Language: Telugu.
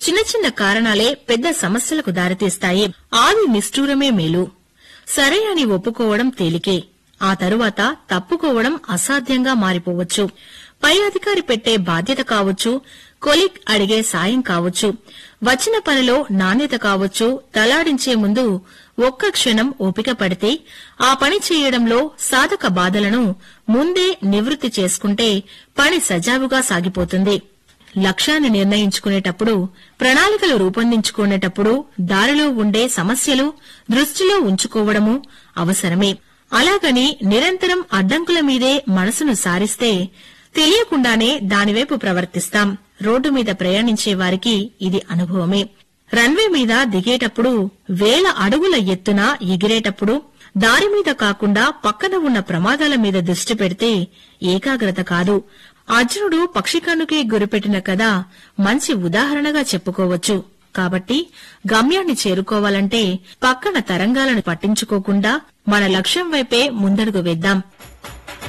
చిన్న చిన్న కారణాలే పెద్ద సమస్యలకు దారితీస్తాయి ఆది నిష్ఠూరమే మేలు సరే అని ఒప్పుకోవడం తేలికే ఆ తరువాత తప్పుకోవడం అసాధ్యంగా మారిపోవచ్చు పై అధికారి పెట్టే బాధ్యత కావచ్చు కొలిక్ అడిగే సాయం కావచ్చు వచ్చిన పనిలో నాణ్యత కావచ్చు తలాడించే ముందు ఒక్క క్షణం ఓపిక పడితే ఆ పని చేయడంలో సాధక బాధలను ముందే నివృత్తి చేసుకుంటే పని సజావుగా సాగిపోతుంది లక్ష్యాన్ని నిర్ణయించుకునేటప్పుడు ప్రణాళికలు రూపొందించుకునేటప్పుడు దారిలో ఉండే సమస్యలు దృష్టిలో ఉంచుకోవడము అవసరమే అలాగని నిరంతరం అడ్డంకుల మీదే మనసును సారిస్తే తెలియకుండానే దానివైపు ప్రవర్తిస్తాం రోడ్డు మీద ప్రయాణించే వారికి ఇది అనుభవమే రన్వే మీద దిగేటప్పుడు వేల అడుగుల ఎత్తున ఎగిరేటప్పుడు దారి మీద కాకుండా పక్కన ఉన్న ప్రమాదాల మీద దృష్టి పెడితే ఏకాగ్రత కాదు అర్జునుడు పక్షికన్నుకే గురిపెట్టిన కథ మంచి ఉదాహరణగా చెప్పుకోవచ్చు కాబట్టి గమ్యాన్ని చేరుకోవాలంటే పక్కన తరంగాలను పట్టించుకోకుండా మన లక్ష్యం వైపే ముందడుగు వేద్దాం